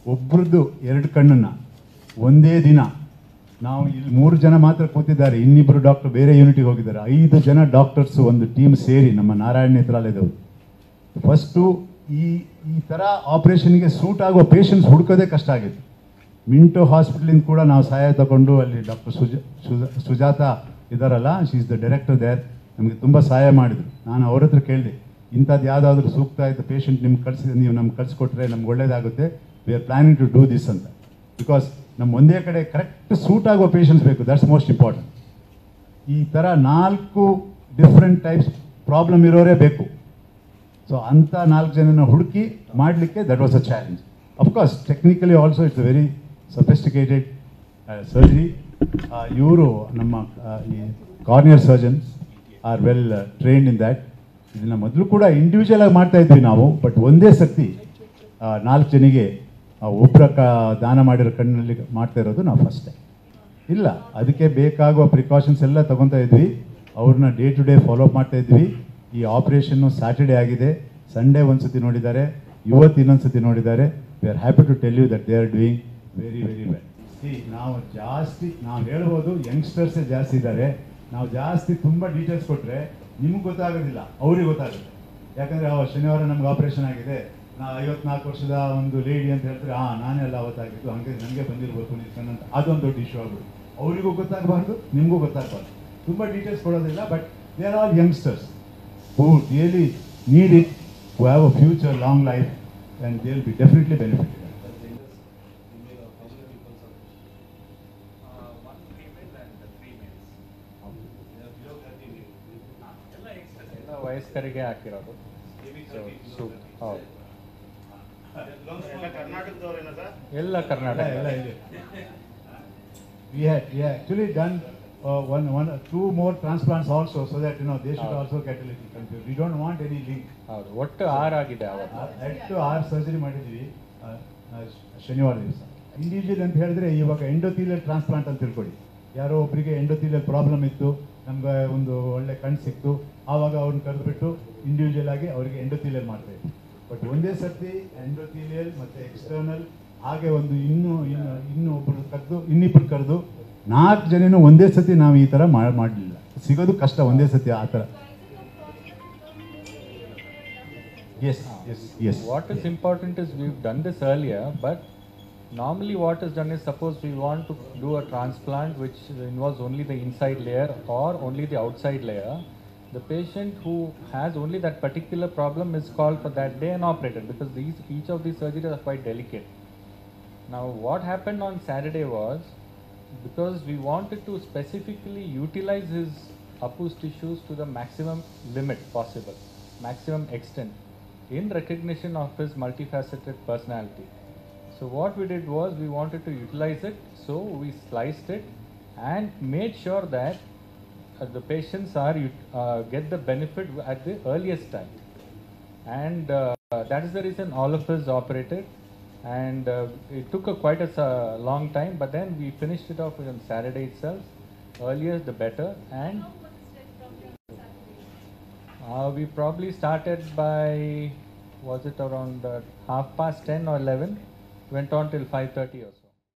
ಒಬ್ರದ್ದು ಎರಡು ಕಣ್ಣನ್ನ ಒಂದೇ ದಿನ ನಾವು ಇಲ್ಲಿ ಮೂರು ಜನ ಮಾತ್ರ ಕೂತಿದ್ದಾರೆ ಇನ್ನಿಬ್ಬರು ಡಾಕ್ಟರ್ ಬೇರೆ ಯೂನಿಟಿಗೆ ಹೋಗಿದ್ದಾರೆ ಐದು ಜನ ಡಾಕ್ಟರ್ಸ್ ಒಂದು ಟೀಮ್ ಸೇರಿ ನಮ್ಮ ನಾರಾಯಣ ನೇತ್ರಾಲಯದವರು ಫಸ್ಟು ಈ ಈ ಥರ ಆಪರೇಷನ್ಗೆ ಸೂಟ್ ಆಗೋ ಪೇಷಂಟ್ಸ್ ಹುಡ್ಕೋದೇ ಕಷ್ಟ ಆಗಿತ್ತು ಮಿಂಟೋ ಹಾಸ್ಪಿಟ್ಲಿಂದ ಕೂಡ ನಾವು ಸಹಾಯ ತಗೊಂಡು ಅಲ್ಲಿ ಡಾಕ್ಟರ್ ಸುಜ ಸುಜ- ಸುಜಾತ ಇದ್ದಾರಲ್ಲ she is the director there ನಮಗೆ ತುಂಬ ಸಹಾಯ ಮಾಡಿದರು ನಾನು ಅವ್ರ ಹತ್ರ ಕೇಳಿದೆ ಇಂಥದ್ದು ಯಾವುದಾದ್ರೂ ಸೂಕ್ತ ಆಯಿತು ಪೇಷಂಟ್ ನಿಮ್ಗೆ ಕಳಿಸಿ ನೀವು ನಮ್ಗೆ ಕಳಿಸ್ಕೊಟ್ರೆ ನಮ್ಗೆ ಒಳ್ಳೇದಾಗುತ್ತೆ we are planning to do this ಅಂತ ಬಿಕಾಸ್ ನಮ್ಮ ಒಂದೇ ಕಡೆ ಕರೆಕ್ಟ್ ಸೂಟ್ ಆಗೋ ಪೇಷಂಟ್ಸ್ ಬೇಕು ದಟ್ಸ್ ಮೋಸ್ಟ್ ಇಂಪಾರ್ಟೆಂಟ್ ಈ ಥರ ನಾಲ್ಕು ಡಿಫ್ರೆಂಟ್ ಟೈಪ್ಸ್ ಪ್ರಾಬ್ಲಮ್ ಇರೋರೇ ಬೇಕು ಸೊ ಅಂಥ ನಾಲ್ಕು ಜನನ ಹುಡುಕಿ ಮಾಡಲಿಕ್ಕೆ that was a challenge of course technically also it's very sophisticated surgery ಇವರು ನಮ್ಮ ಆ, ಈ corneal surgeons are well trained in that ಇದನ್ನ ಮೊದಲು ಕೂಡ ಇಂಡಿವಿಜುವಲ್ ಆಗಿ ಮಾಡ್ತಾ ಇದ್ವಿ ನಾವು ಬಟ್ ಒಂದೇ ಸರ್ತಿ ಆ, ನಾಲ್ಕು ಜನಿಗೆ ಆ, ಒಬ್ರ ಕ ದಾನ ಮಾಡಿರೋ ಕಣ್ಣಲ್ಲಿ ಮಾಡ್ತಾ ಇರೋದು ನಾವು ಫಸ್ಟ್ ಟೈಮ್ ಇಲ್ಲ ಅದಕ್ಕೆ ಬೇಕಾಗುವ ಪ್ರಿಕಾಷನ್ಸ್ ಎಲ್ಲ ತಗೊತಾ ಇದ್ವಿ ಅವ್ರನ್ನ day to day follow up ಮಾಡ್ತಾ ಇದ್ವಿ ಈ ಆಪರೇಷನ್ನು ಸ್ಯಾಟರ್ಡೇ ಆಗಿದೆ ಸಂಡೇ ಒಂದ್ಸತಿ ನೋಡಿದ್ದಾರೆ ಇವತ್ತು ಇನ್ನೊಂದ್ಸತಿ ನೋಡಿದ್ದಾರೆ we are happy to tell you that they are doing very very well see ನಾವು ಜಾಸ್ತಿ ನಾವು ಹೇಳ್ಬೋದು ಯಂಗ್ಸ್ಟರ್ಸೇ ಜಾಸ್ತಿ ಇದ್ದಾರೆ ನಾವು ಜಾಸ್ತಿ ತುಂಬ ಡೀಟೇಲ್ಸ್ ಕೊಟ್ಟರೆ ನಿಮ್ಗೆ ಗೊತ್ತಾಗೋದಿಲ್ಲ ಅವ್ರಿಗೆ ಗೊತ್ತಾಗುತ್ತೆ ಯಾಕಂದರೆ ಶನಿವಾರ ನಮ್ಗೆ ಆಪರೇಷನ್ ಆಗಿದೆ ನಾ ಐವತ್ನಾಲ್ಕು ವರ್ಷದ ಒಂದು ಲೇಡಿ ಅಂತ ಹೇಳ್ತಾರೆ ಹಾಂ ನಾನೇ ಅಲ್ಲ ಅವತ್ತಾಗಿದ್ದು ಹಂಗೆ ನನಗೆ ಬಂದಿರಬೇಕು ನಿಲ್ಕೊಂಡು ಅಂತ ಅದೊಂದು ದೊಡ್ಡ ಇಶ್ಯೂ ಆಗ್ಬಿಡು ಅವರಿಗೂ ಗೊತ್ತಾಗಬಾರ್ದು ನಿಮಗೂ ಗೊತ್ತಾಗಬಾರ್ದು ತುಂಬ ಡೀಟೇಲ್ಸ್ ಕೊಡೋದಿಲ್ಲ but they are all youngsters who really need it who have a future long life and they will be definitely benefited ಎಲ್ಲ ವಯಸ್ಕರಿಗೆ ಹಾಕಿರೋದು So, soup. ಹೌದು ಕರ್ನಾಟಕದವ್ರೇನ ಸರ್ ಎಲ್ಲ ಕರ್ನಾಟಕ ಎಲ್ಲ ಇದೆ we had we had actually done uh, one one two more transplants also so that you know they should Ah. also get a little confused we don't want any link ಹೌದು ಒಟ್ಟು ಆರಾಗಿದೆ ಅವತ್ತು ಎಷ್ಟು ಆರು surgery ಮಾಡಿದ್ವಿ ಆ, ಆ, ಶನಿವಾರ ದಿವಸ ಇಂಡಿವಿಜುವಲ್ ಅಂತ ಹೇಳಿದ್ರೆ ಇವಾಗ ಎಂಡೋಥೀಲಿಯಲ್ ಟ್ರಾನ್ಸ್ಪ್ಲಾಂಟ್ ಅಂತ ತಿಳ್ಕೊಳ್ಳಿ ಯಾರೋ ಒಬ್ಬರಿಗೆ ಎಂಡೋಥೀಲಿಯಲ್ ಪ್ರಾಬ್ಲಮ್ ಇತ್ತು ನಮ್ಗೆ ಒಂದು ಒಳ್ಳೆ ಕಣ್ಣು ಸಿಕ್ತು ಆವಾಗ ಅವ್ರನ್ನ ಕರೆದ್ಬಿಟ್ಟು ಇಂಡಿವಿಜುವಲ್ ಆಗಿ ಅವರಿಗೆ ಎಂಡೋಥೀಲಿಯಲ್ ಮಾಡ್ತಾ ಇದ್ವಿ ಬಟ್ ಒಂದೇ ಸರ್ತಿ ಎಂಡೋಥೀಲಿಯಲ್ ಮತ್ತೆ ಎಕ್ಸ್ಟರ್ನಲ್ ಹಾಗೆ ಒಂದು ಇನ್ನೂ ಇನ್ನು ಇನ್ನು ಒಬ್ಬರು ಕರೆದು ಇನ್ನಿಬ್ಬರು ಕರೆದು ನಾಲ್ಕು ಜನನು ಒಂದೇ ಸತಿ ನಾವು ಈ ಥರ ಮಾಡಲಿಲ್ಲ ಸಿಗೋದು ಕಷ್ಟ ಒಂದೇ ಸತಿ ಆ ಥರ yes yes yes What is important is we've done this earlier, but normally what is done is suppose we want to do a transplant which involves only the inside layer or only the outside layer. The patient who has only that particular problem is called for that day and operated because these each of these surgeries are quite delicate. Now, what happened on Saturday was because we wanted to specifically utilize his Apu's tissues to the maximum limit possible, maximum extent, in recognition of his multifaceted personality. So, what we did was we wanted to utilize it, so we sliced it and made sure that uh, the patients are ut- uh, get the benefit at the earliest time and uh, that is the reason all of us operated and uh, it took a quite a s- long time but then we finished it off on saturday itself earlier the better and uh, we probably started by was it around uh, half past 10 or 11 went on till 5.30 or so